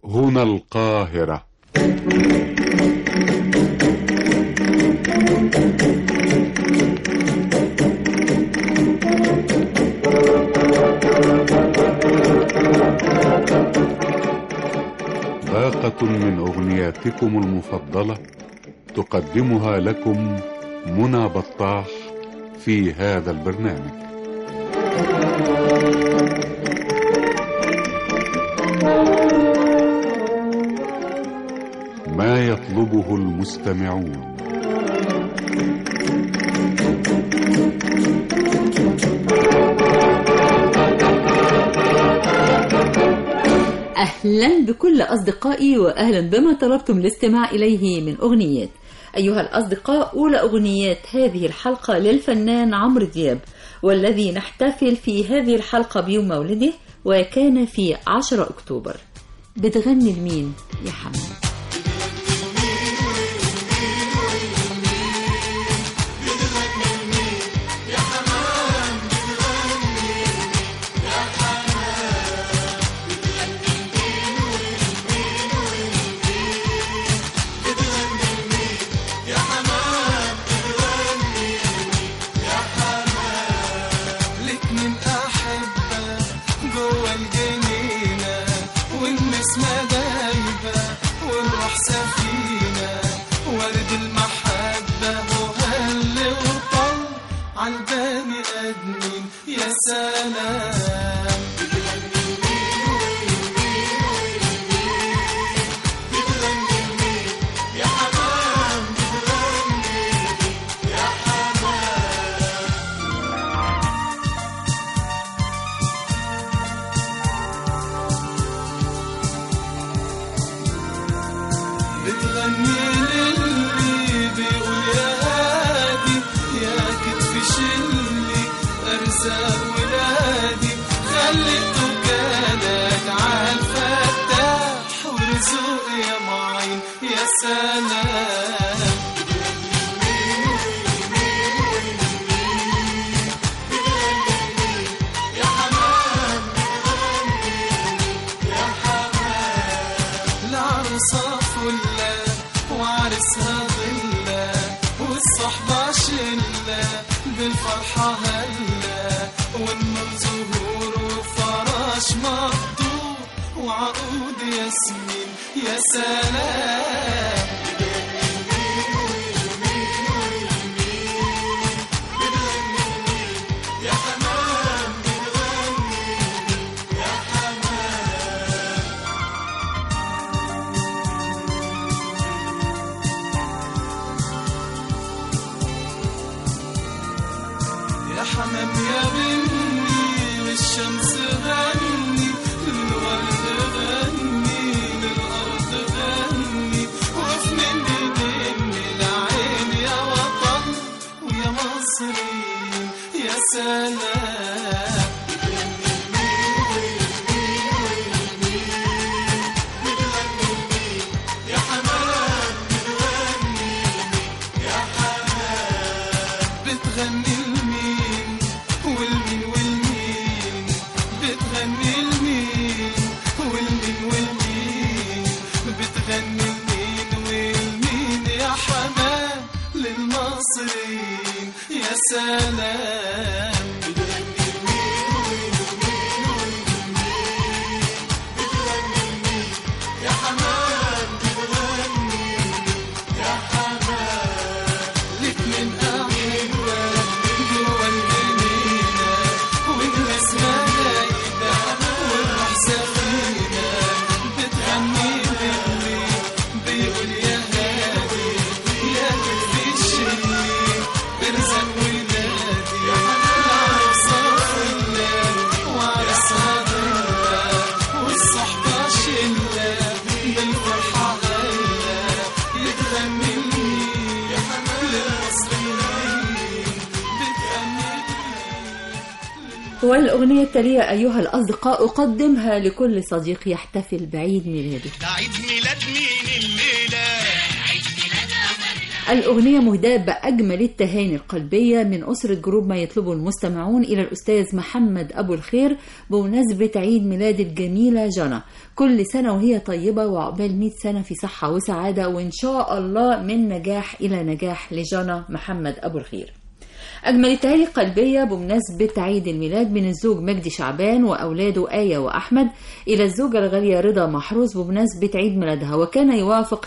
هنا القاهرة باقة من أغنياتكم المفضلة تقدمها لكم منى بطاح في هذا البرنامج ما يطلبه المستمعون أهلا بكل أصدقائي وأهلا بما طلبتم الاستماع إليه من أغنيات أيها الأصدقاء أولى أغنيات هذه الحلقة للفنان عمرو دياب والذي نحتفل في هذه الحلقة بيوم مولده وكان في 10 أكتوبر بتغني لمين يا حمد الاتنين أحبة جوا الجنينة والنسمة دايبة والروح سفينة ورد المحبة وهل وطل عالبني آدمين يا سلام بتغني للي بيقول يا هادي يا كتف شلي ارزاق ولادي خليته كانك عالفتاح ورزق يا معين يا سلام العروسة فلة وعرسها ظلة والصحبة شلة بالفرحة هلة والنور زهور وفراش مقطوع وعقود ياسمين يا سلام يا حمام يا بني للشمس غني للورد غني للأرض غني وفي مني مني العين يا وطن ويا مصري يا سلام بتغني لمين والمين والمين بتغني لمين والمين والمين بتغني لمين والمين يا حمام للمصريين يا سلام الاتنين أحبة جوا الجنينة والناس ملايدة والروح سفينة بتغني للي بيقول يا هادي يا كتفي الشلي ارزق ولادي العروسة فلة وعرسها ضلة والصحبة شلة بالفرحة غلة يتغني لمين للمصريين بتغني والأغنية التالية أيها الأصدقاء أقدمها لكل صديق يحتفل بعيد ميلاده ده عيد ميلاد مين الليلة الأغنية مهداة بأجمل التهاني القلبية من أسرة جروب ما يطلبه المستمعون إلى الأستاذ محمد أبو الخير بمناسبة عيد ميلاد الجميلة جنى كل سنة وهي طيبة وعقبال 100 سنة في صحة وسعادة وإن شاء الله من نجاح إلى نجاح لجنى محمد أبو الخير أجمل التهاني القلبية بمناسبة عيد الميلاد من الزوج مجدي شعبان وأولاده آية وأحمد إلى الزوجة الغالية رضا محروس بمناسبة عيد ميلادها وكان يوافق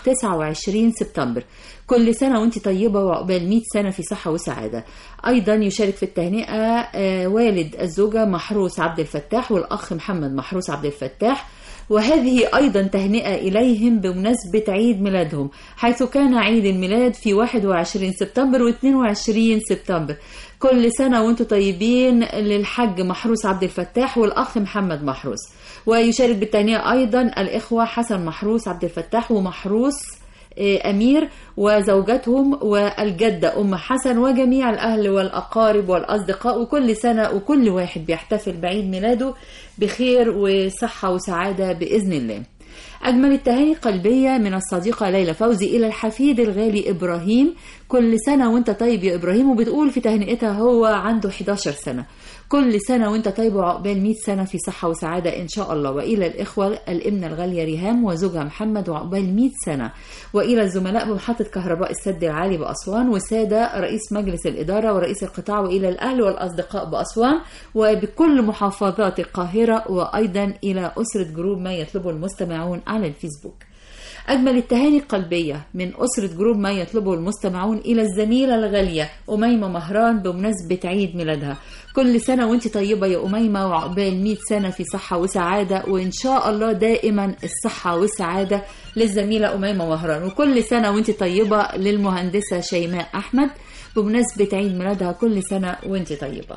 29 سبتمبر كل سنة وانت طيبة وعقبال 100 سنة في صحة وسعادة أيضا يشارك في التهنئة آه، والد الزوجة محروس عبد الفتاح والأخ محمد محروس عبد الفتاح وهذه أيضا تهنئة إليهم بمناسبة عيد ميلادهم حيث كان عيد الميلاد في 21 سبتمبر و 22 سبتمبر كل سنة وانتم طيبين للحج محروس عبد الفتاح والأخ محمد محروس ويشارك بالتهنئة أيضا الإخوة حسن محروس عبد الفتاح ومحروس آه، أمير وزوجتهم والجدة أم حسن وجميع الأهل والأقارب والأصدقاء وكل سنة وكل واحد بيحتفل بعيد ميلاده بخير وصحة وسعادة بإذن الله أجمل التهاني قلبية من الصديقة ليلى فوزي إلى الحفيد الغالي إبراهيم كل سنة وانت طيب يا إبراهيم وبتقول في تهنئتها هو عنده 11 سنة كل سنة وانت طيب وعقبال 100 سنة في صحة وسعادة إن شاء الله وإلى الإخوة الإمنة الغالية ريهام وزوجها محمد وعقبال 100 سنة وإلى الزملاء بمحطة كهرباء السد العالي بأسوان وسادة رئيس مجلس الإدارة ورئيس القطاع وإلى الأهل والأصدقاء بأسوان وبكل محافظات القاهرة وأيضا إلى أسرة جروب ما يطلبه المستمعون على الفيسبوك أجمل التهاني القلبية من أسرة جروب ما يطلبه المستمعون إلى الزميلة الغالية أميمة مهران بمناسبة عيد ميلادها كل سنة وانت طيبة يا أميمة وعقبال 100 سنة في صحة وسعادة وإن شاء الله دائما الصحة والسعادة للزميلة أميمة مهران وكل سنة وانت طيبة للمهندسة شيماء أحمد بمناسبة عيد ميلادها كل سنة وانت طيبة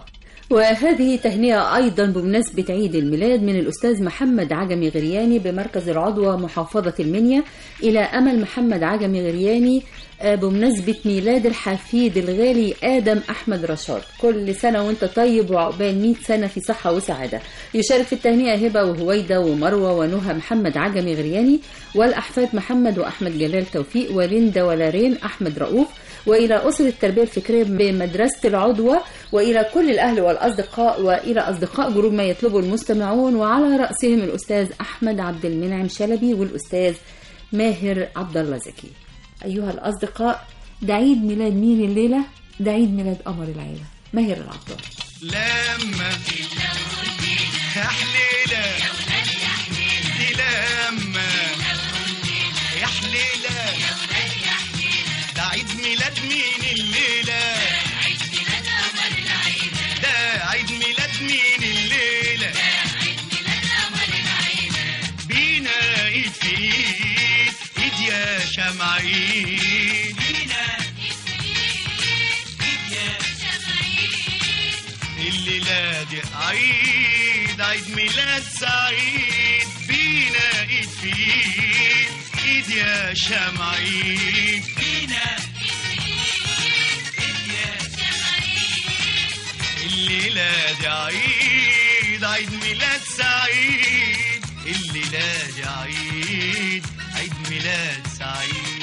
وهذه تهنئة أيضا بمناسبة عيد الميلاد من الأستاذ محمد عجمي غرياني بمركز العضوة محافظة المنيا إلى أمل محمد عجمي غرياني آه، بمناسبة ميلاد الحفيد الغالي آدم أحمد رشاد كل سنة وانت طيب وعقبال 100 سنة في صحة وسعادة يشارك في التهنئة هبة وهويدة ومروة ونهى محمد عجمي غرياني والأحفاد محمد وأحمد جلال توفيق وليندا ولارين أحمد رؤوف وإلى أسرة التربية الفكرية بمدرسة العضوة وإلى كل الأهل والأصدقاء وإلى أصدقاء جروب ما يطلبه المستمعون وعلى رأسهم الأستاذ أحمد عبد المنعم شلبي والأستاذ ماهر عبد الله زكي أيها الأصدقاء ده عيد ميلاد مين الليلة؟ ده عيد ميلاد قمر العيلة ماهر العبد لما يا حليلة دي لما يا حليلة ده عيد ميلاد مين الليلة ده عيد ميلاد مين الليلة بينا ايد في ايد ايد يا شمعين الليلة دي عيد عيد ميلاد سعيد بينا ايد في ايد ايد يا شمعين بينا الليلة دي عيد عيد ميلاد سعيد الليلة دي عيد عيد ميلاد سعيد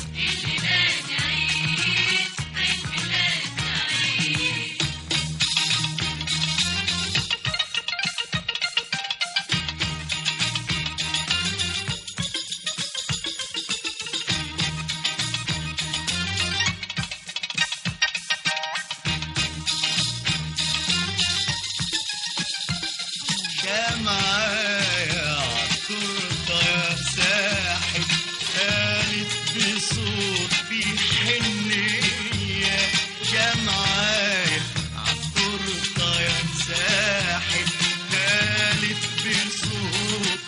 معايا عالتورته يا ساحب قالت بصوت بحنية يا معايا عالتورته يا ساحب قالت بصوت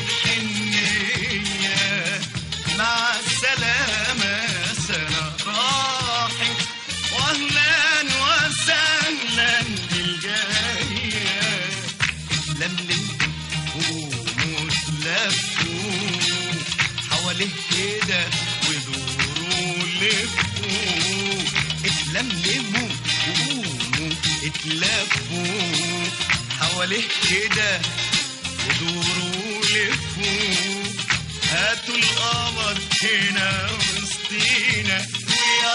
بحنية مع السلامة سنة راحت واهلا وسهلا بالجايه لملمتوا قوموا تلفوا حواليه كده ودوروا لفوا اتلملموا وقوموا اتلفوا حواليه كده ودوروا لفوا هاتوا القمر هنا وسطينا ويا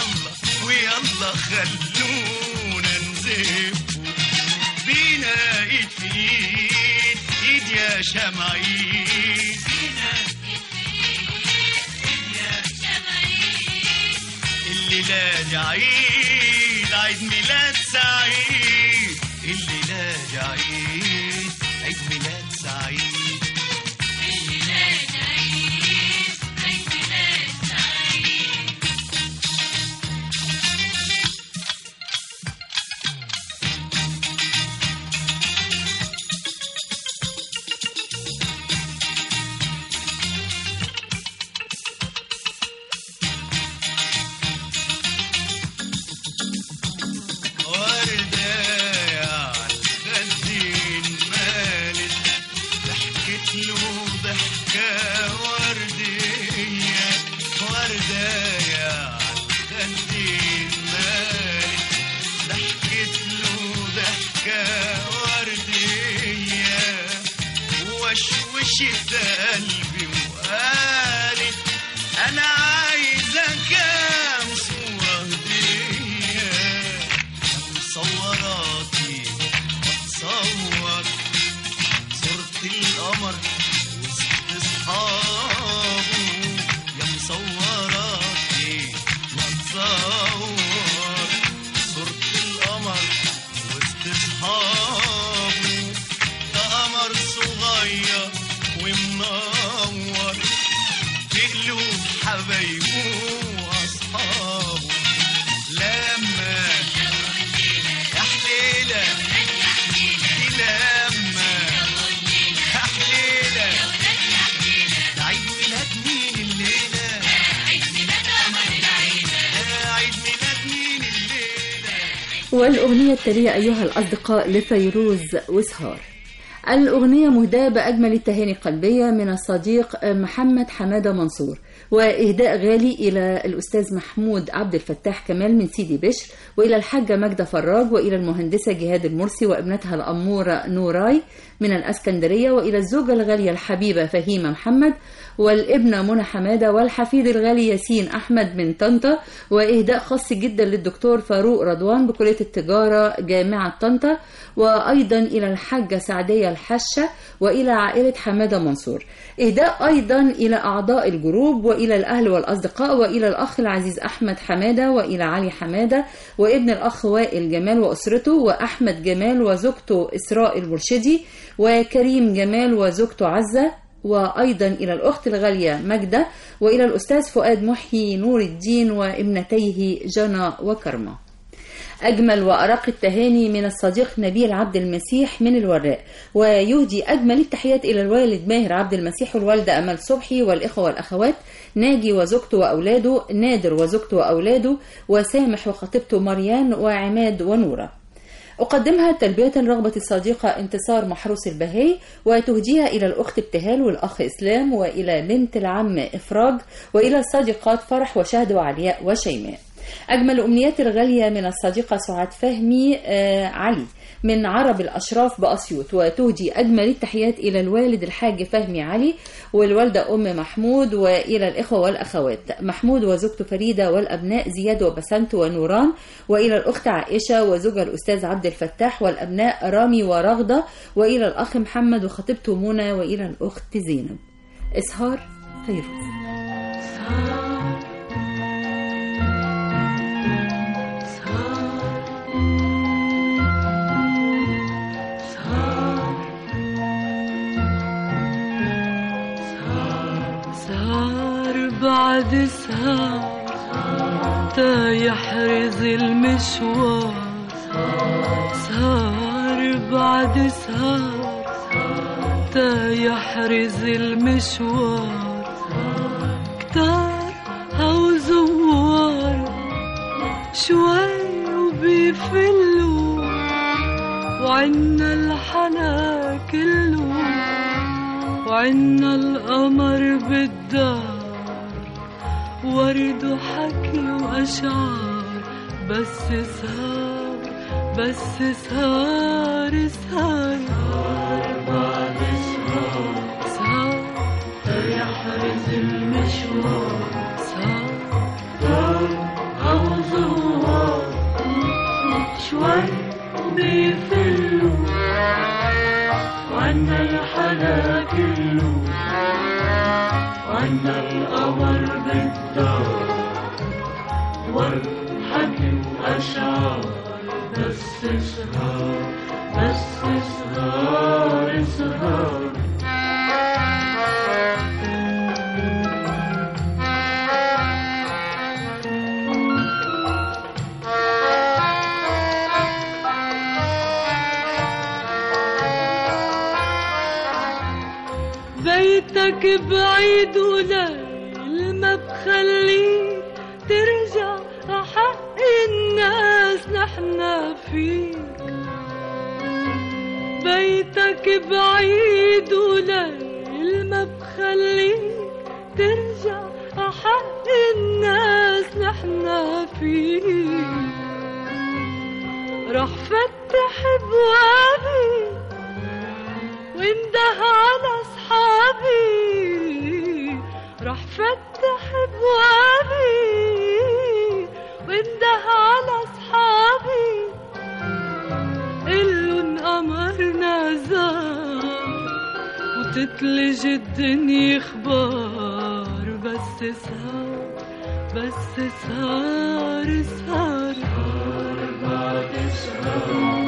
ويلا خلونا نزف بينا ايد في ايد ايد يا شمعين الليلة دي عيد عيد ميلاد سعيد الليلة دي عيد عيد ميلاد سعيد وردة على الخدين مالت ضحكت له ضحكة وردية وردة على الخدين مالت ضحكت له ضحكة وردية وشوشت قلبي وقالت أنا عايزة كام صورة هدية مصوراتي بتصور صورة القمر وسط اصحابه يا مصوراتي بتصور صورة القمر وسط اصحابه ده قمر صغير ومنور في قلوب حبايبه واصحابه لما يا حليلة لما يا حليلة ده عيد ميلاد مين الليلة عيد ميلاد قمر العيلة عيد ميلاد مين الليلة والأغنية التالية أيها الأصدقاء لفيروز وسهار الأغنية مهداة بأجمل التهاني القلبية من الصديق محمد حمادة منصور وإهداء غالي إلى الأستاذ محمود عبد الفتاح كمال من سيدي بشر وإلى الحاجة ماجدة فراج وإلى المهندسة جهاد المرسي وابنتها الأمورة نوراي من الأسكندرية وإلى الزوجة الغالية الحبيبة فهيمة محمد والابنة منى حمادة والحفيد الغالي ياسين أحمد من طنطا وإهداء خاص جدا للدكتور فاروق رضوان بكلية التجارة جامعة طنطا وأيضا إلى الحاجة سعدية الحشة وإلى عائلة حمادة منصور إهداء أيضا إلى أعضاء الجروب وإلى الأهل والأصدقاء وإلى الأخ العزيز أحمد حمادة وإلى علي حمادة وابن الأخ وائل جمال وأسرته وأحمد جمال وزوجته إسراء المرشدي وكريم جمال وزوجته عزة وأيضا إلى الأخت الغالية ماجدة وإلى الأستاذ فؤاد محيي نور الدين وابنتيه جنى وكرمة أجمل وأرق التهاني من الصديق نبيل عبد المسيح من الوراق ويهدي أجمل التحيات إلى الوالد ماهر عبد المسيح والوالدة أمل صبحي والإخوة والأخوات ناجي وزوجته وأولاده نادر وزوجته وأولاده وسامح وخطيبته مريان وعماد ونورة أقدمها تلبية رغبة الصديقة انتصار محروس البهي وتهديها إلى الأخت ابتهال والأخ إسلام وإلى بنت العم إفراج وإلى الصديقات فرح وشهد وعلياء وشيماء أجمل أمنيات الغالية من الصديقة سعاد فهمي آه علي من عرب الأشراف بأسيوط وتهدي أجمل التحيات إلى الوالد الحاج فهمي علي والوالدة أم محمود وإلى الإخوة والأخوات محمود وزوجته فريدة والأبناء زياد وبسنت ونوران وإلى الأخت عائشة وزوجها الأستاذ عبد الفتاح والأبناء رامي ورغدة وإلى الأخ محمد وخطيبته منى وإلى الأخت زينب إسهار فيروز سهر بعد سهر تا يحرز المشوار سهر بعد سهر تا يحرز المشوار كتار هو زوار شوي وبيفلوا وعنا الحنا كله وعنا القمر بالدار ورد وحكي وأشعار بس سهر بس سهر سهر بعد سهر سهر يحرز المشوار سهر أو زوار وعنا القمر بالدار والحكي وأشعار بس سهر بس سهر سهر بيتك بعيد وليل ما بخليك ترجع حق الناس نحنا فيك بيتك بعيد وليل ما بخليك ترجع حق الناس نحنا فيك رح فتح ابوابي وانده على اصحابي رح فتح ابوابي وانده على اصحابي قلن قمرنا زار وتتلج الدنيا اخبار بس سهر بس سهر سهر بعد سهر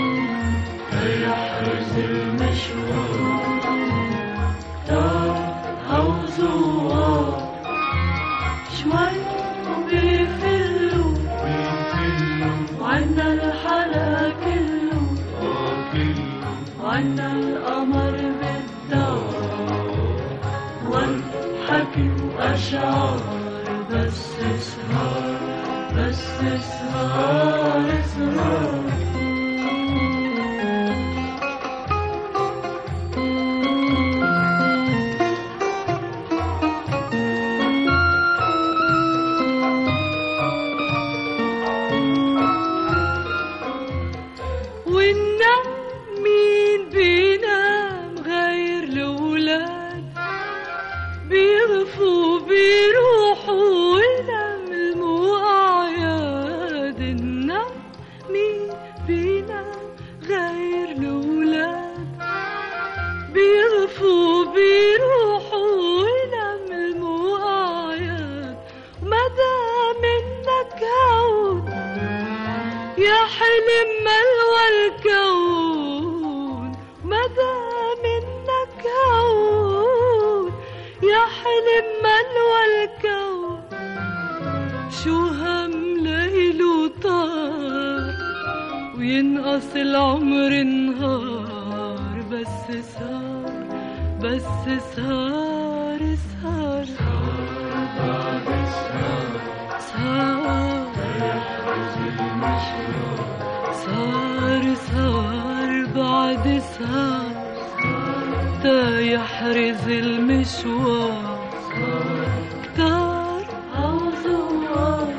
يحرز المشوار دار أو زوار شوي وبيفلوا وعنا الحلا كله وعنا القمر بالدار والحكي وأشعار بس سهر بس سهر سهر وننام مين بينام غير الأولاد بيغفوا بيروحوا ونعملوا أعياد النام مين بينام غير الأولاد بيغفوا بيروحوا ونعملوا أعياد وما دام إنك عود يا حلم ملوى الكون ما دام انك عود يا حلم ملوى الكون شو هم ليل وطار وينقص العمر نهار بس سهر بس سهر سهر سهر صار صار بعد صار تا يحرز المشوار كتار أو زوار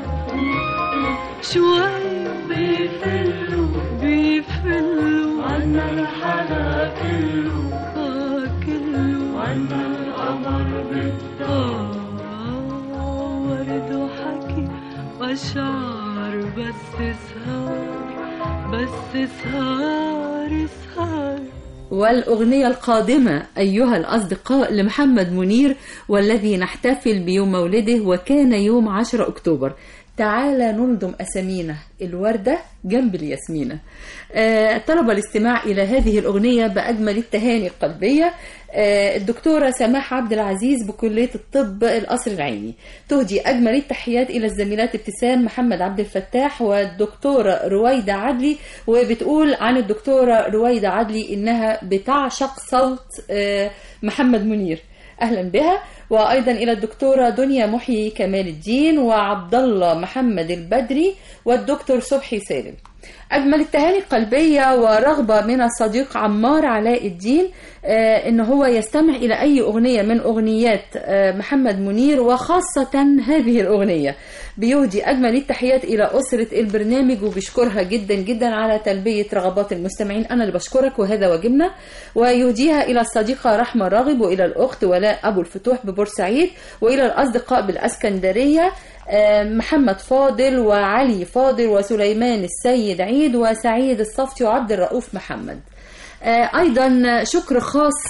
شوي بيفلوا بيفلوا عنا الحلا كله آه كله عنا القمر بالدار ورد وحكي وأشعار بس سهر بس سهر سهر والأغنية القادمة أيها الأصدقاء لمحمد منير والذي نحتفل بيوم مولده وكان يوم 10 أكتوبر تعالى نلضم أسامينا الوردة جنب الياسمينة آه، طلب الاستماع إلى هذه الأغنية بأجمل التهاني القلبية آه، الدكتورة سماح عبد العزيز بكلية الطب القصر العيني تهدي أجمل التحيات إلى الزميلات ابتسام محمد عبد الفتاح والدكتورة رويدة عدلي وبتقول عن الدكتورة رويدة عدلي إنها بتعشق صوت آه، محمد منير اهلا بها وايضا الى الدكتوره دنيا محيي كمال الدين وعبد الله محمد البدري والدكتور صبحي سالم اجمل التهاني القلبيه ورغبه من الصديق عمار علاء الدين آه، ان هو يستمع الى اي اغنيه من اغنيات آه، محمد منير وخاصه هذه الاغنيه بيهدي اجمل التحيات الى اسره البرنامج وبيشكرها جدا جدا على تلبيه رغبات المستمعين انا اللي بشكرك وهذا واجبنا ويهديها الى الصديقه رحمه راغب والى الاخت ولاء ابو الفتوح ببورسعيد والى الاصدقاء بالاسكندريه آه، محمد فاضل وعلي فاضل وسليمان السيد عيد وسعيد الصفتي وعبد الرؤوف محمد آه، ايضا شكر خاص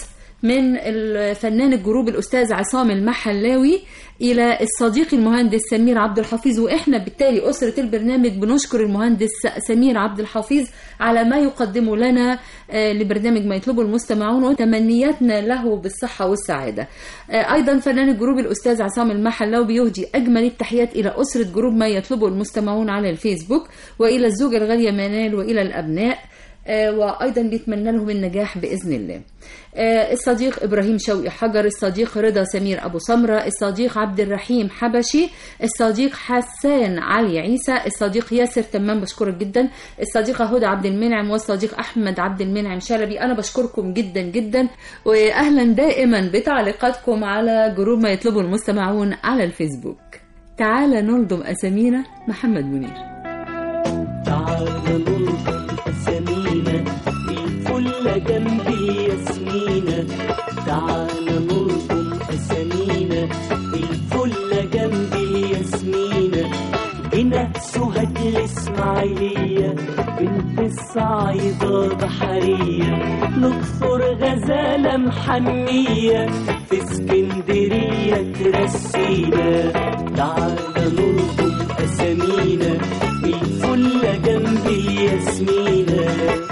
من الفنان الجروب الأستاذ عصام المحلاوي إلى الصديق المهندس سمير عبد الحفيظ وإحنا بالتالي أسرة البرنامج بنشكر المهندس سمير عبد الحفيظ على ما يقدمه لنا آه، لبرنامج ما يطلبه المستمعون وتمنياتنا له بالصحة والسعادة آه، أيضا فنان الجروب الأستاذ عصام المحلاوي بيهدي أجمل التحيات إلى أسرة جروب ما يطلبه المستمعون على الفيسبوك وإلى الزوجة الغالية منال وإلى الأبناء آه، وايضا بيتمنى لهم النجاح باذن الله. آه، الصديق ابراهيم شوقي حجر، الصديق رضا سمير ابو سمره، الصديق عبد الرحيم حبشي، الصديق حسان علي عيسى، الصديق ياسر تمام بشكرك جدا، الصديقه هدى عبد المنعم والصديق احمد عبد المنعم شلبي، انا بشكركم جدا جدا واهلا دائما بتعليقاتكم على جروب ما يطلبه المستمعون على الفيسبوك. تعال نلضم اسامينا محمد منير. تعال نلقى أسامينا الفل جنبي ياسمينة تعال نلقم أسامينا الفل جنبي ياسمينة هنا سهد الإسماعيلية بنت الصعيدة بحرية نكسر غزالة محنية في اسكندرية ترسينا تعال نلقم أسامينا الفل جنبي ياسمينة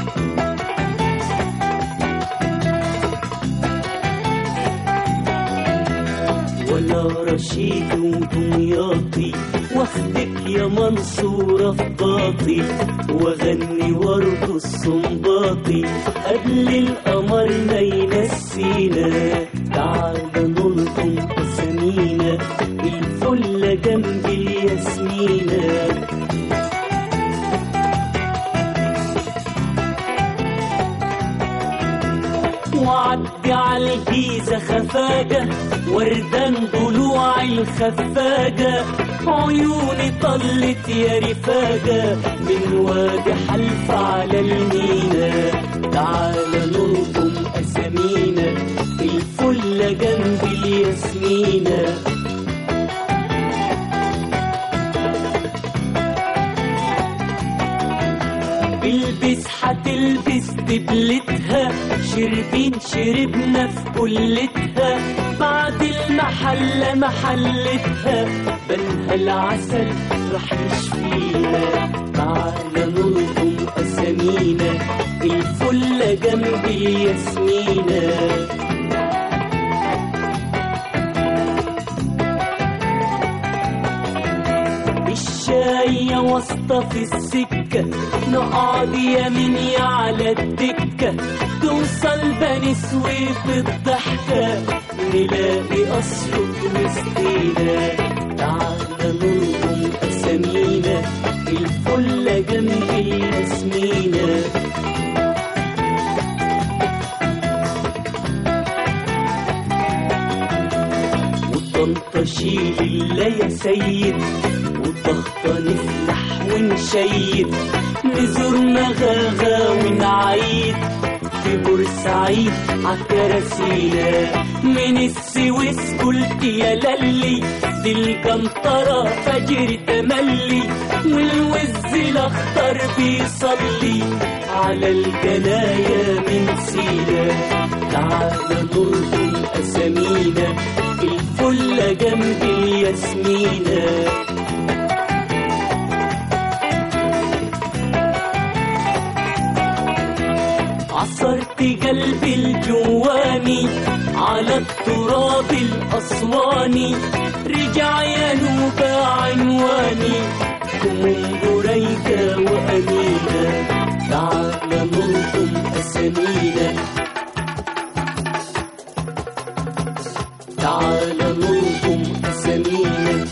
ولا رشيد ودمياطي واخدك يا منصورة في باطي واغني وارض الصنباطي قبل القمر ما ينسينا تعال نلقم اسامينا الفل جنب الياسمينه وعدي على الجيزة خفاجة وردان ضلوع الخفاجة عيوني طلت يا رفاجة من وادي حلف على المينا تعال نلقم أسامينا الفل جنب الياسمينة البس هتلبس دبلتها شربين شربنا في كلتها بعد المحلة محلتها بنها العسل راح يشفينا تعال نلقم أسامينا الفل جنب الياسمينة الشاية واسطة في السكة نقعد يميني على الدكة توصل بني سويف الضحكة نلاقي قصرك وسطينا تعال نلقم أسامينا الفل جنب الياسمينة وطنطا شيل الله يا سيد وضغطة نفلح ونشيد نزور مغاغا ونعيد في بورسعيد عالكراسينا من السويس قلت يا للي دي الجنطرة فجر تملي والوز الأخضر بيصلي على الجنايا من سينا تعال نلقم أسامينا الفل جنب الياسمينة عصرت قلبي الجواني على التراب الأسواني رجع يا نوبة عنواني كمون بريكة وأمينة تعال نلقم أسامينا تعال نلقم أسامينا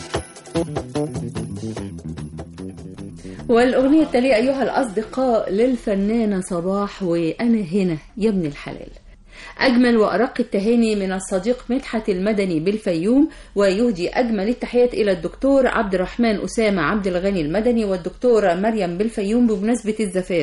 والأغنية التالية أيها الأصدقاء للفنانة صباح وأنا هنا يا ابن الحلال أجمل وأرق التهاني من الصديق مدحت المدني بالفيوم ويهدي أجمل التحيات إلى الدكتور عبد الرحمن أسامة عبد الغني المدني والدكتورة مريم بالفيوم بمناسبة الزفاف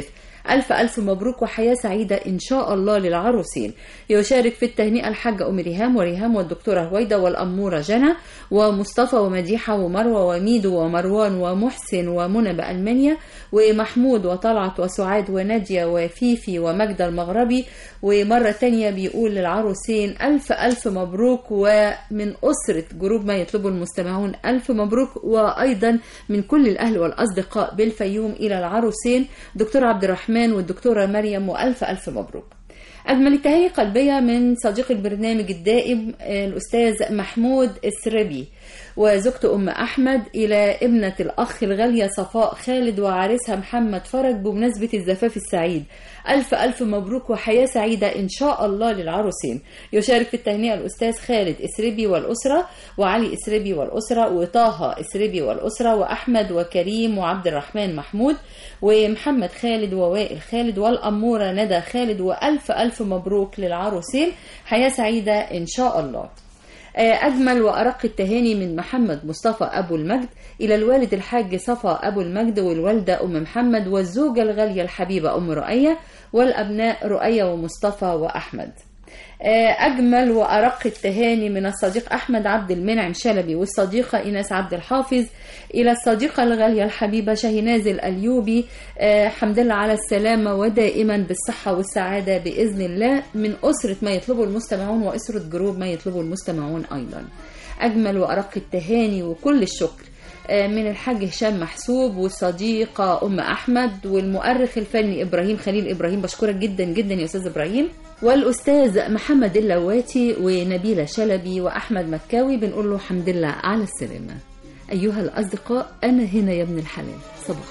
ألف ألف مبروك وحياة سعيدة إن شاء الله للعروسين يشارك في التهنئة الحاجة أم ريهام وريهام والدكتورة هويدة والأمورة جنى ومصطفى ومديحة ومروة وميدو ومروان ومحسن ومنى بألمانيا ومحمود وطلعت وسعاد ونادية وفيفي ومجدة المغربي ومرة تانية بيقول للعروسين ألف ألف مبروك ومن أسرة جروب ما يطلبه المستمعون ألف مبروك وأيضا من كل الأهل والأصدقاء بالفيوم إلى العروسين دكتور عبد الرحمن والدكتورة مريم وألف ألف مبروك أجمل التهاني قلبية من صديق البرنامج الدائم آه، الأستاذ محمود السربي وزوجته أم أحمد إلى ابنة الأخ الغالية صفاء خالد وعريسها محمد فرج بمناسبة الزفاف السعيد ألف ألف مبروك وحياة سعيدة إن شاء الله للعروسين يشارك في التهنئة الأستاذ خالد إسربي والأسرة وعلي إسربي والأسرة وطه إسربي والأسرة وأحمد وكريم وعبد الرحمن محمود ومحمد خالد ووائل خالد والأمورة ندى خالد وألف ألف مبروك للعروسين حياة سعيدة إن شاء الله أجمل وأرق التهاني من محمد مصطفى أبو المجد إلى الوالد الحاج صفا أبو المجد والوالدة أم محمد والزوجة الغالية الحبيبة أم رؤية والأبناء رؤية ومصطفى وأحمد أجمل وأرق التهاني من الصديق أحمد عبد المنعم شلبي والصديقة إيناس عبد الحافظ إلى الصديقة الغالية الحبيبة شاهيناز الأليوبي آه، حمد لله على السلامة ودائما بالصحة والسعادة بإذن الله من أسرة ما يطلبه المستمعون وأسرة جروب ما يطلبه المستمعون أيضا أجمل وأرق التهاني وكل الشكر آه، من الحاج هشام محسوب والصديقة أم أحمد والمؤرخ الفني إبراهيم خليل إبراهيم بشكرك جدا جدا يا أستاذ إبراهيم والأستاذ محمد اللواتي ونبيلة شلبي وأحمد مكاوي بنقول له حمد لله على السلامة أيها الأصدقاء أنا هنا يا ابن الحلال صباح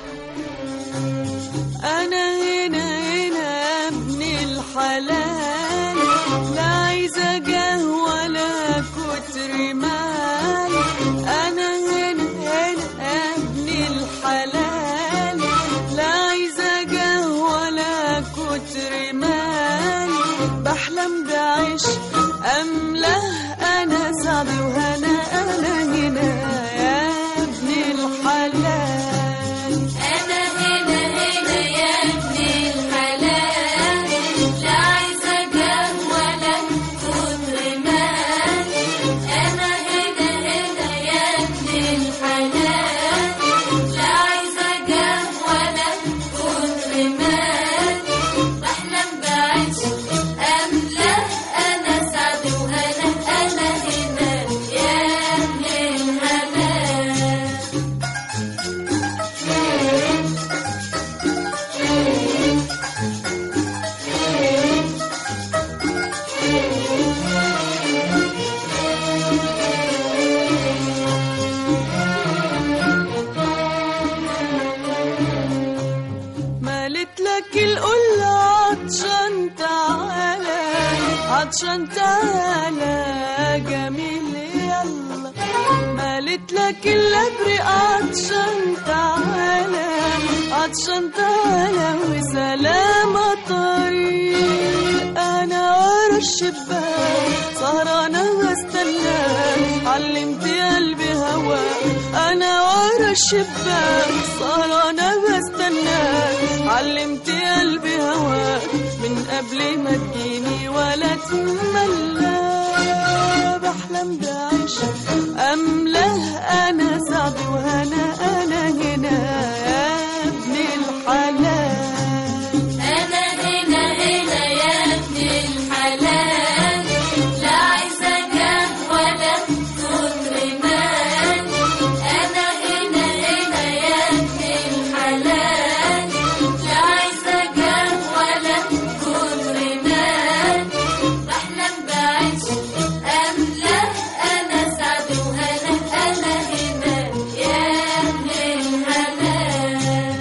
أنا هنا هنا يا ابن الحلال لا عايزة جاه ولا كتر مال أنا هنا هنا يا ابن الحلال لا عايزة جاه ولا كتر مال بحلم بعيش أمله أنا سعد وهنا أنا هنا يا ابن الحلال أنا هنا هنا يا ابن الحلال لا عايزة جاه ولا كتر مال أنا هنا هنا يا ابن الحلال لا عايزة جاه ولا كتر مال بحلم بعيش أملا أنا سعد وهنا أنا هنا يا ابن الحلال مالت لك القلة عطشان تعالى عطشان تعالى جميل يلا مالت لك الابر عطشان تعالى عطشان تعالى وسلامة طريق انا ورا الشباك سهرانة واستناك علمت قلبي هواك انا ورا الشباك سهرانة واستناك علمت قلبي هواك من قبل ما تجيني ولا تملى بحلم بعيش أمله أنا سعد وهنا أنا هنا يا ابن الحلال أنا هنا هنا يا ابن الحلال لا عايزة جاه ولا كتر مال أنا هنا هنا يا ابن الحلال لا عايزة جاه ولا كتر مال بحلم بعيش أملا أنا سعد وهنا أنا هنا يا ابن الحلال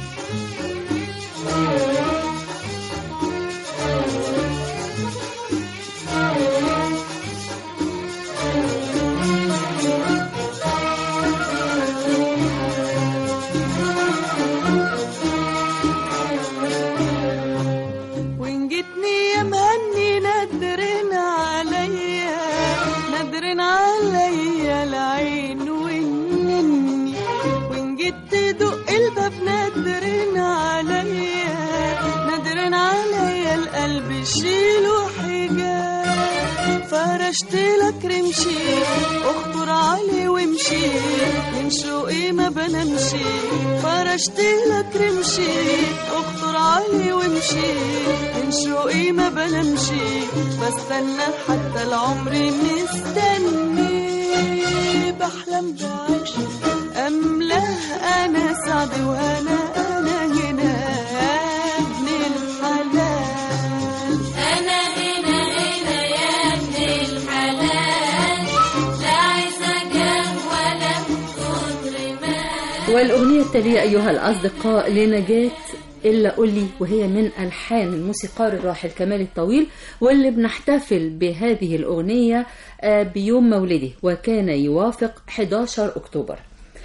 وإن جيتني يا مهني ندرن عليا ندرن عليا العين والنني وإن جيت تدق الباب ندرن عليا قلبي شيله حجاب فرشت لك رمشي اخطر علي وامشي من شوقي ما بنمشي فرشت لك رمشي اخطر علي وامشي من شوقي ما بنمشي بستنى حتى العمر مستني بحلم بعيش املاه انا سعد وانا انا هنا يا ابن الحلال أنا هنا هنا يا ابن الحلال لا عايزة جاه ولا كتر مال والأغنية التالية أيها الأصدقاء لنجاة إلا قولي وهي من ألحان الموسيقار الراحل كمال الطويل واللي بنحتفل بهذه الأغنية آه، بيوم مولده وكان يوافق 11 أكتوبر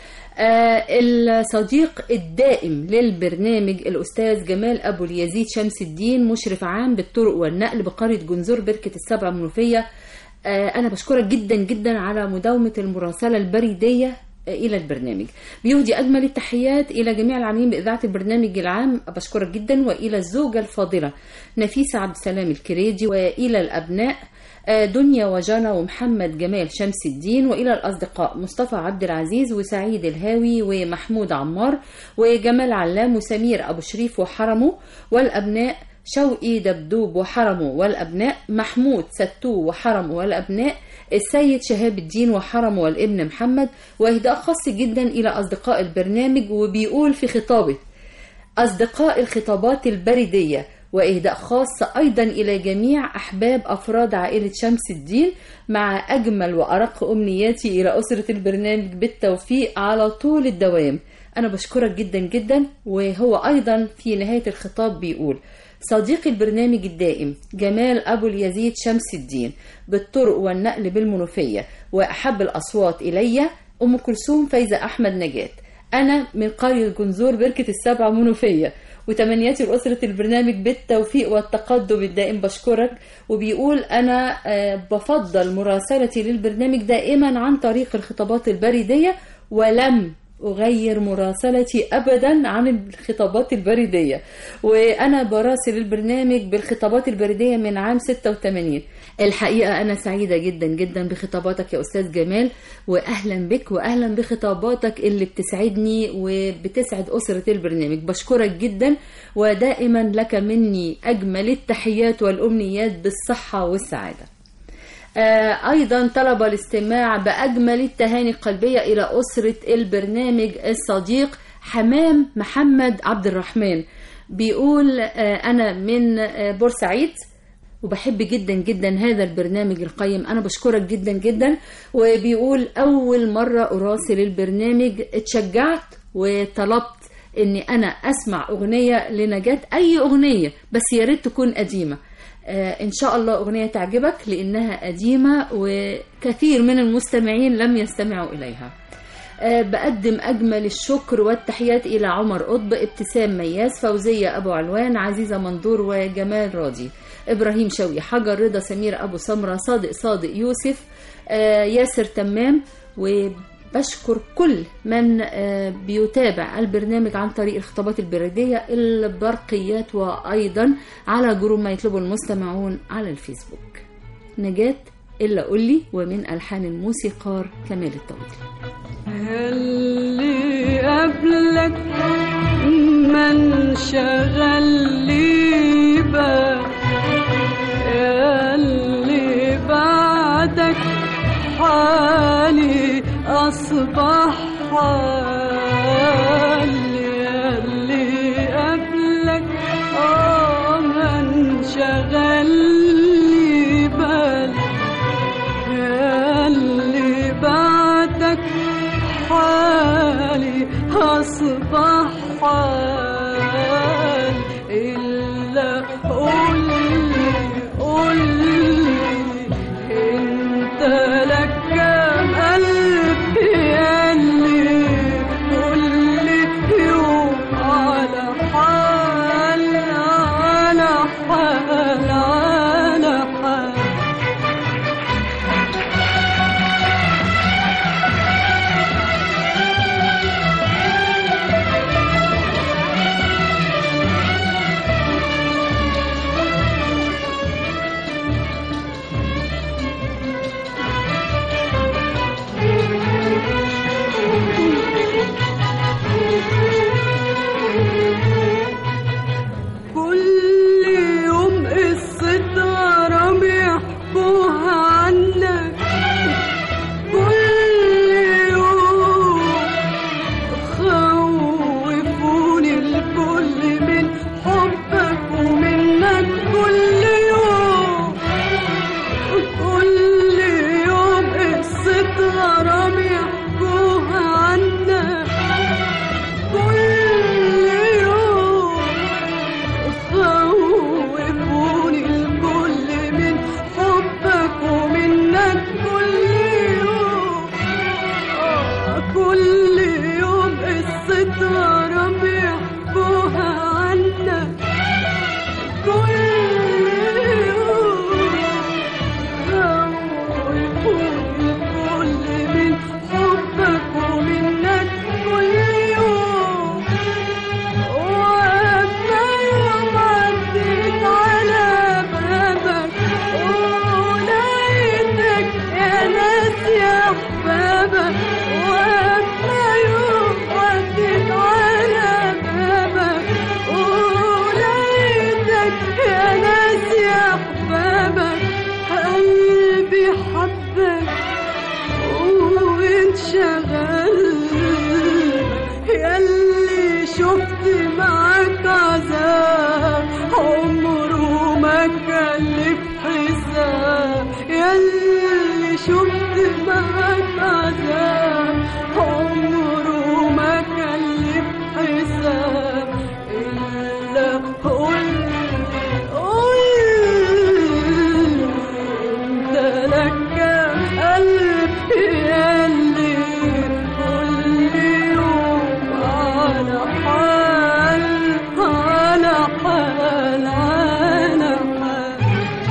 آه، الصديق الدائم للبرنامج الأستاذ جمال أبو اليزيد شمس الدين مشرف عام بالطرق والنقل بقرية جنزور بركة السبع منوفية آه، أنا بشكرك جدا جدا على مداومة المراسلة البريدية آه، إلى البرنامج بيهدي أجمل التحيات إلى جميع العاملين بإذاعة البرنامج العام بشكرك جدا وإلى الزوجة الفاضلة نفيسة عبد السلام الكريدي وإلى الأبناء آه، دنيا وجانا ومحمد جمال شمس الدين وإلى الأصدقاء مصطفى عبد العزيز وسعيد الهاوي ومحمود عمار وجمال علام وسمير أبو شريف وحرمه والأبناء شوقي دبدوب وحرمه والأبناء محمود ستو وحرمه والأبناء السيد شهاب الدين وحرمه والابن محمد وإهداء خاص جدا إلى أصدقاء البرنامج وبيقول في خطابه أصدقاء الخطابات البريدية وإهداء خاص أيضا إلى جميع أحباب أفراد عائلة شمس الدين مع أجمل وأرق أمنياتي إلى أسرة البرنامج بالتوفيق على طول الدوام أنا بشكرك جدا جدا وهو أيضا في نهاية الخطاب بيقول صديقي البرنامج الدائم جمال أبو اليزيد شمس الدين بالطرق والنقل بالمنوفية وأحب الأصوات إلي أم كلثوم فايزة أحمد نجاة أنا من قرية جنزور بركة السبع منوفية وتمنياتي لأسرة البرنامج بالتوفيق والتقدم الدائم بشكرك وبيقول أنا آه، بفضل مراسلتي للبرنامج دائما عن طريق الخطابات البريدية ولم أغير مراسلتي أبدا عن الخطابات البريدية وأنا براسل البرنامج بالخطابات البريدية من عام 86 الحقيقة أنا سعيدة جدا جدا بخطاباتك يا أستاذ جمال وأهلا بك وأهلا بخطاباتك اللي بتسعدني وبتسعد أسرة البرنامج بشكرك جدا ودائما لك مني أجمل التحيات والأمنيات بالصحة والسعادة آه، أيضا طلب الاستماع بأجمل التهاني القلبية إلى أسرة البرنامج الصديق حمام محمد عبد الرحمن بيقول آه، أنا من آه، بورسعيد وبحب جدا جدا هذا البرنامج القيم أنا بشكرك جدا جدا وبيقول أول مرة أراسل البرنامج اتشجعت وطلبت إني أنا أسمع أغنية لنجاة أي أغنية بس يا ريت تكون قديمة آه، إن شاء الله أغنية تعجبك لأنها قديمة وكثير من المستمعين لم يستمعوا إليها آه، بقدم أجمل الشكر والتحيات إلى عمر قطب ابتسام مياس فوزية أبو علوان عزيزة منظور وجمال راضي إبراهيم شوقي حجر رضا سمير أبو سمرة صادق صادق يوسف آه، ياسر تمام وبشكر كل من آه، بيتابع البرنامج عن طريق الخطابات البريدية البرقيات وأيضا على جروب ما يطلبه المستمعون على الفيسبوك نجاة إلا قولي ومن ألحان الموسيقار كمال الطويل اللي قبلك من شغل لي بال اللي بعدك حالي أصبح حالي اللي قبلك آه من شغل لي بال اللي بعدك حالي أصبح حال إلا قولي قولي أنت لك كم قلب ياللي كل يوم على حال على حال على حال غرام يحكوها عنا كل يوم خوفوني الكل من حبك ومنك كل يوم آه، كل يوم قصة غرام يحكوها عنا كل يوم خوفوني الكل من حبك ومنك كل يوم وأما يوم عديت على بابك ولقيتك يا ناس يا أحبابك وأما يوم عديت على بابك ولقيتك يا ناس يا أحبابك قلبي حبك وانشغل ياللي شفت معاك عذاب عمره ما كلف حساب ياللي شفت معاك عذاب عمره ما كلف حساب إلا قول قول انت لك قلب ياللي كل يوم على حال على حال على حال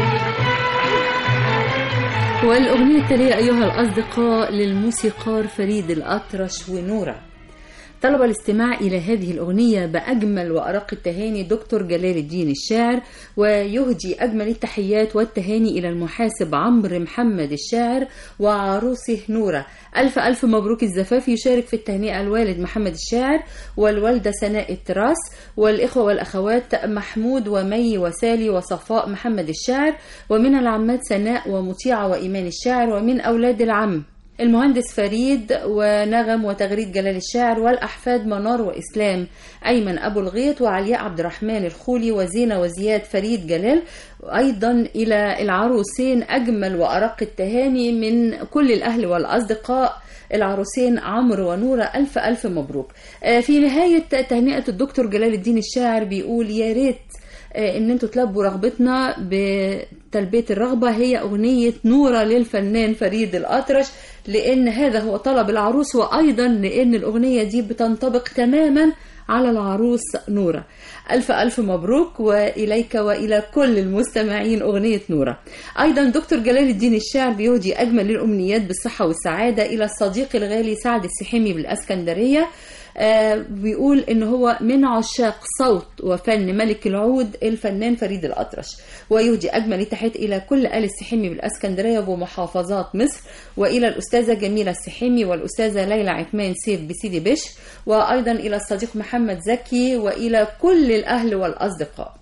والأغنية التالية أيها الأصدقاء للموسيقار فريد الأطرش ونورة طلب الاستماع إلى هذه الأغنية بأجمل وأرق التهاني دكتور جلال الدين الشاعر ويهدي أجمل التحيات والتهاني إلى المحاسب عمرو محمد الشاعر وعروسه نورة ألف ألف مبروك الزفاف يشارك في التهنئة الوالد محمد الشاعر والوالدة سناء التراس والإخوة والأخوات محمود ومي وسالي وصفاء محمد الشاعر ومن العمات سناء ومطيعة وإيمان الشاعر ومن أولاد العم المهندس فريد ونغم وتغريد جلال الشاعر والأحفاد منار وإسلام أيمن أبو الغيط وعلياء عبد الرحمن الخولي وزينة وزياد فريد جلال أيضا إلى العروسين أجمل وأرق التهاني من كل الأهل والأصدقاء العروسين عمرو ونورة ألف ألف مبروك آه، في نهاية تهنئة الدكتور جلال الدين الشاعر بيقول يا ريت آه، ان انتوا تلبوا رغبتنا بتلبية الرغبة هي اغنية نورة للفنان فريد الاطرش لان هذا هو طلب العروس وايضا لان الاغنية دي بتنطبق تماما على العروس نورة ألف ألف مبروك وإليك وإلى كل المستمعين أغنية نورة أيضا دكتور جلال الدين الشاعر بيهدي أجمل الأمنيات بالصحة والسعادة إلى الصديق الغالي سعد السحيمي بالأسكندرية آه، بيقول ان هو من عشاق صوت وفن ملك العود الفنان فريد الاطرش ويهدي اجمل التحيات الى كل ال السحيمي بالاسكندريه ومحافظات مصر والى الاستاذه جميله السحيمي والاستاذه ليلى عثمان سيف بسيدي بشر وايضا الى الصديق محمد زكي والى كل الاهل والاصدقاء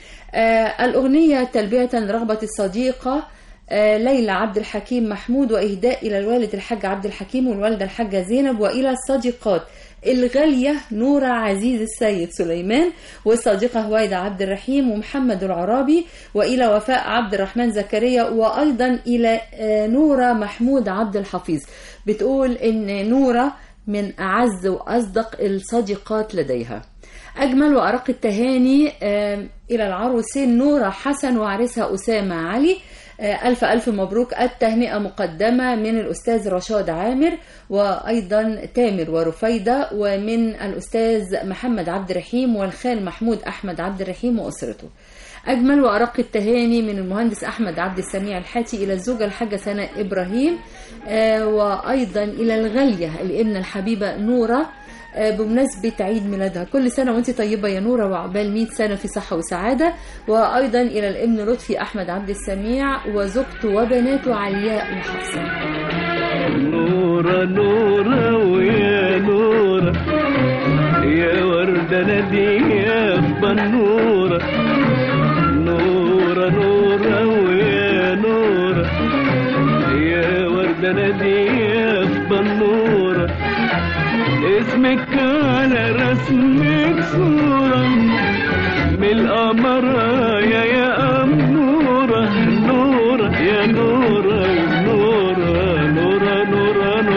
آه، الأغنية تلبية رغبة الصديقة آه، ليلى عبد الحكيم محمود وإهداء إلى الوالد الحاج عبد الحكيم والوالدة الحاجة زينب وإلى الصديقات الغالية نورة عزيز السيد سليمان والصديقة هويدا عبد الرحيم ومحمد العرابي وإلى وفاء عبد الرحمن زكريا وأيضا إلى آه، نورة محمود عبد الحفيظ بتقول إن نورة من أعز وأصدق الصديقات لديها أجمل وأرق التهاني آه، إلى العروسين نورة حسن وعريسها أسامة علي آه، ألف ألف مبروك التهنئة مقدمة من الأستاذ رشاد عامر وأيضا تامر ورفيدة ومن الأستاذ محمد عبد الرحيم والخال محمود أحمد عبد الرحيم وأسرته أجمل وأرق التهاني من المهندس أحمد عبد السميع الحاتي إلى الزوجة الحاجة سناء إبراهيم آه، وأيضا إلى الغالية الابنة الحبيبة نورة آه، بمناسبة عيد ميلادها كل سنة وانت طيبة يا نورة وعقبال 100 سنة في صحة وسعادة وأيضا إلى الابن لطفي أحمد عبد السميع وزوجته وبناته علياء وحفصة نورة نورة ويا نورة يا وردة نادية في بنورة نورة نورة ويا نورة يا وردة نادية في بنورة اسمك على رسمك صورة من القمر يا يا أمورة نورة يا نورة نورة نورة نورة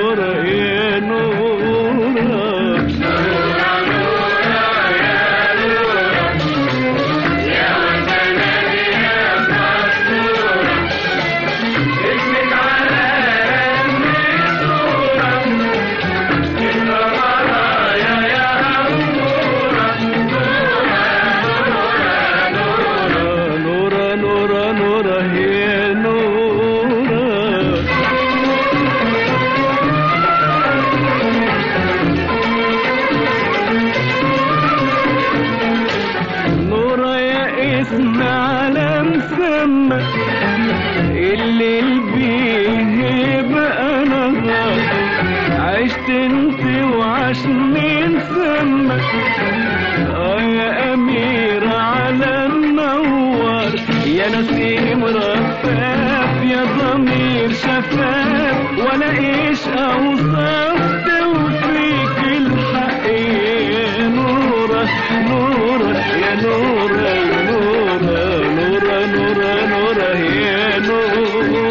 عشت انت وعاش مين سمك اه يا أميرة على النوار يا نسيم رفاف يا ضمير شفاف ولا ايش اوصاف توفيك الحق يا نورة نورة يا نورة نورة نورة نورة نورة يا نورة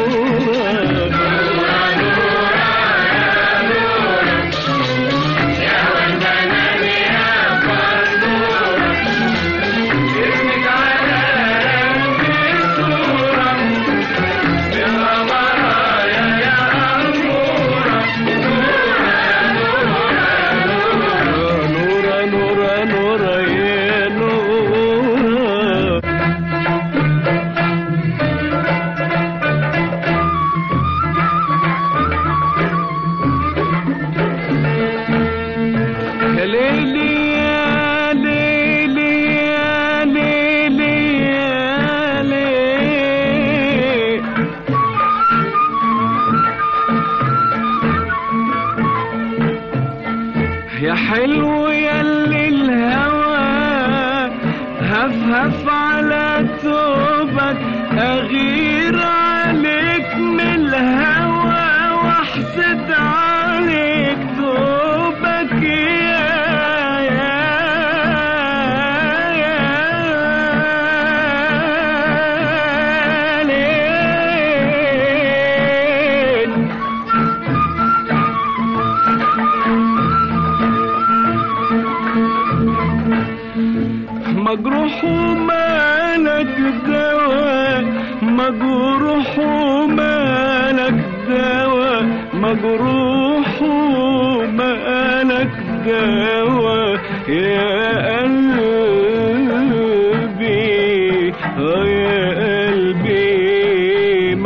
نورة نورة نورة يا نورة يا ليلي يا ليلي يا ليلي يا ليلي يا حلو يا اللي الهوى هف هف على ثوبك اغير عليك من الهوى واحسد عليك ثوبك يا يا يا ليل مجروح ومالك دواء مجروح ومالك دواء مجروح ومالك دواء يا قلبي آه يا قلبي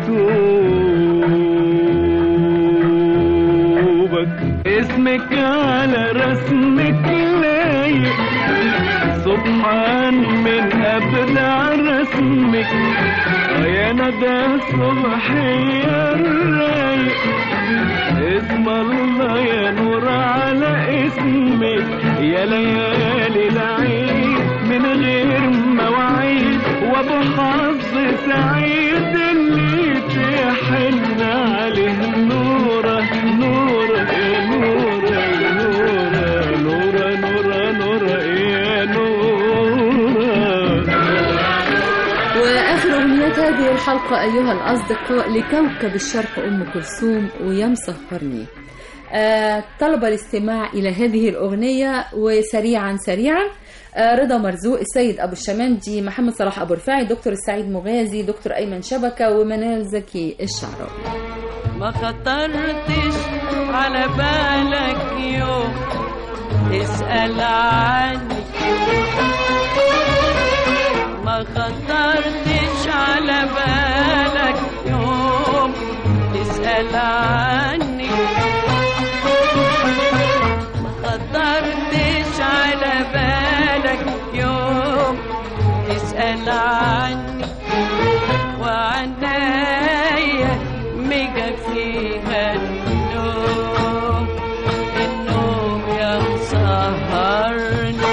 مكتوبك اسمك على رسمك لايق سبحان من أبدع رسمك يا ندى الصبح يا الرايق اسم الله يا نور على اسمك يا ليالي العيد من غير مواعيد وابو حظ سعيد اللي تحن عليه نوره نوره يا نوره يا نوره نوره نوره نوره يا نوره وآخر أغنيات هذه الحلقة أيها الأصدقاء لكوكب الشرق أم كلثوم ويا مسهرني آه طلب الاستماع إلى هذه الأغنية وسريعا سريعا آه رضا مرزوق السيد أبو الشمندي محمد صلاح أبو رفاعي دكتور السعيد مغازي دكتور أيمن شبكة ومنال زكي الشعراوي ما خطرتش على بالك يوم تسأل عني ما خطرتش على بالك يوم تسأل عني ما خطرتش على بالك يوم تسأل عني وعنايا ميجا فيها النوم النوم يا مسهرني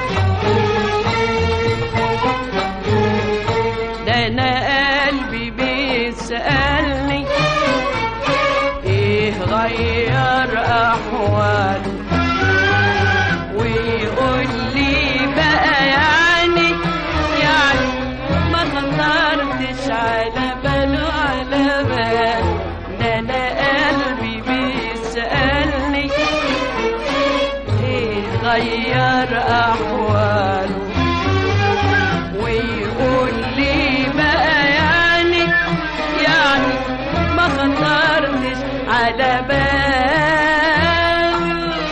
ده انا قلبي بيسألني ايه غير احواله ويقول لي بقى يعني يعني ما خطرتش على باله على بال ده انا قلبي بيسألني ايه غير احواله ويقول لي بقى يعني يعني ما خطرتش على بال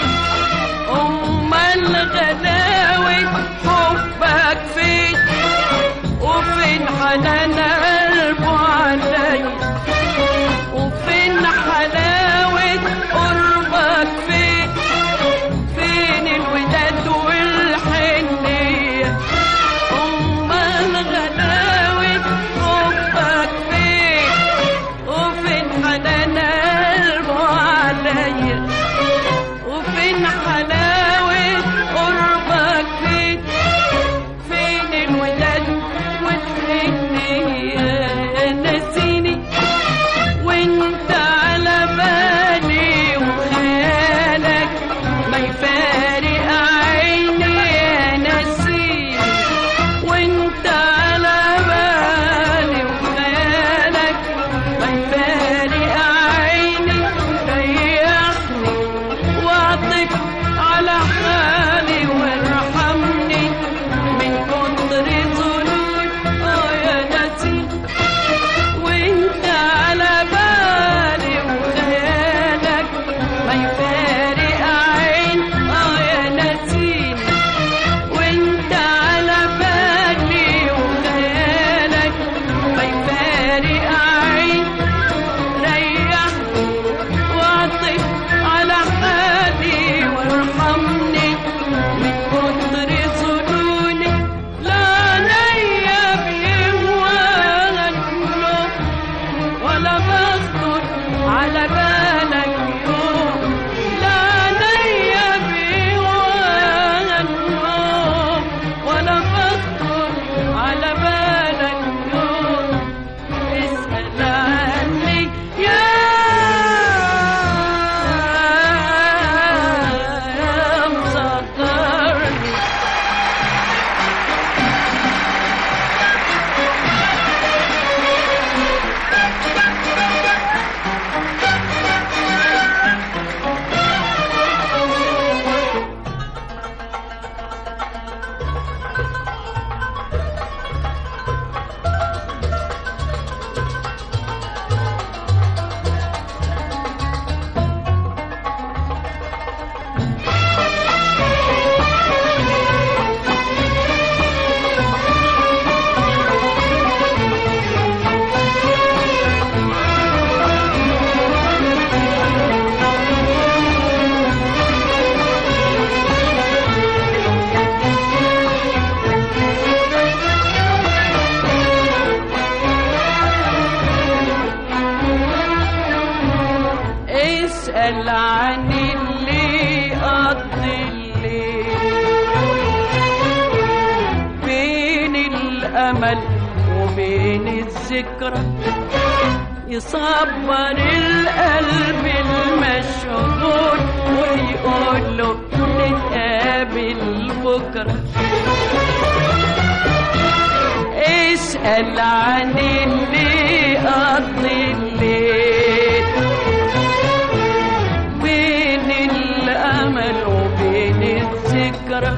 امال غلاوة حبك فين وفين حنان قلبه علي وفين حلاوة قربك فين فين الوداد والحنية ما يفارق عين اه يا نسيني وانت على بالي وخيالك ما يفارق عين ريح واعطف على حالي وارحمني من كتر ظنوني لا نيا بيهواها النوم ولا بخطر على بالك يوم لا نيا بيهواها النوم ولا بخطر على بالك يوم اسأل عني يا مصدرني اسأل عن اللي قضي الليل بين الأمل وبين الذكرى يصبر القلب المشغول ويقول له نتقابل بكرة اسأل عن اللي قضي الليل بين الأمل وبين الذكرى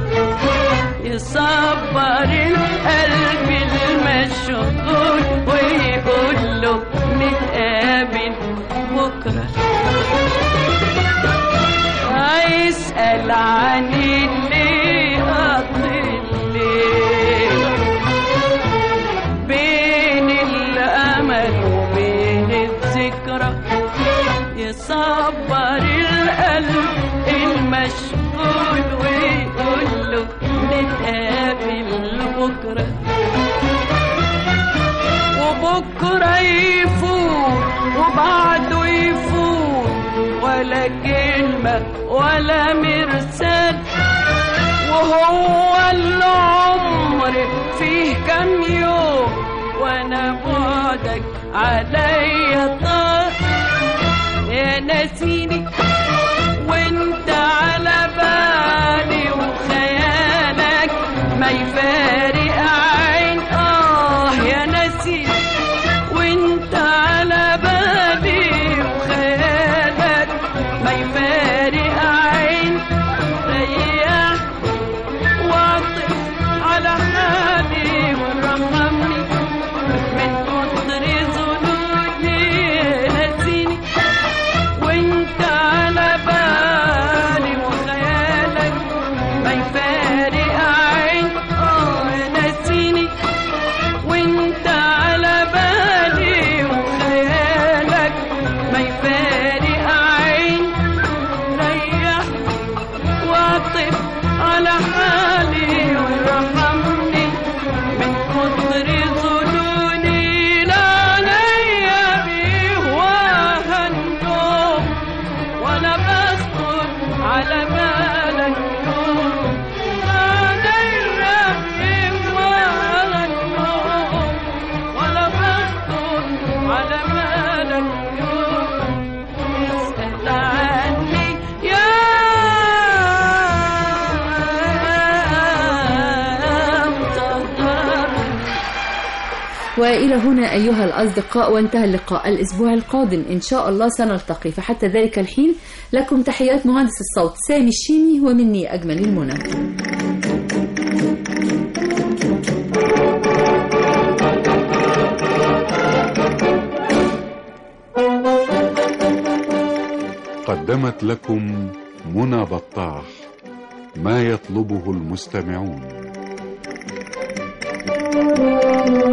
يصبر القلب المشغول ويقول له نتقابل بكرة هيسأل عن اللي قضي الليل بين الأمل وبين الذكرى يصبر القلب المشغول ويقول له نتقابل بكرة وبكرة يفوت وبعده يفوت ولا كلمة ولا مرسال وهو العمر فيه كم يوم وانا بعدك عليا طار يا نسيني وانت على بالي وخيالك ما يفارق عين اه يا نسيني وانت على بالي وخيالك ما يفارق عين ريح واعطف على حالي وارحمني من كتر ظنوني نسيني وانت على بالي وخيالك ما يفارق عين اه نسيني وانت على بالي وخيالك ما يفارق عين ريح واعطف على حالي وارحمني من كتر ظنوني لا ليا بيهواها النوم ولا بخطر على بالك يوم لا ليا بيهواها النوم ولا بخطر على بالك يوم اسأل عني يا مطهر وإلى هنا أيها الأصدقاء وانتهى اللقاء الأسبوع القادم إن شاء الله سنلتقي فحتى ذلك الحين لكم تحيات مهندس الصوت سامي الشيمي ومني أجمل المنى قدم قدمت لكم منى بطاح ما يطلبه المستمعون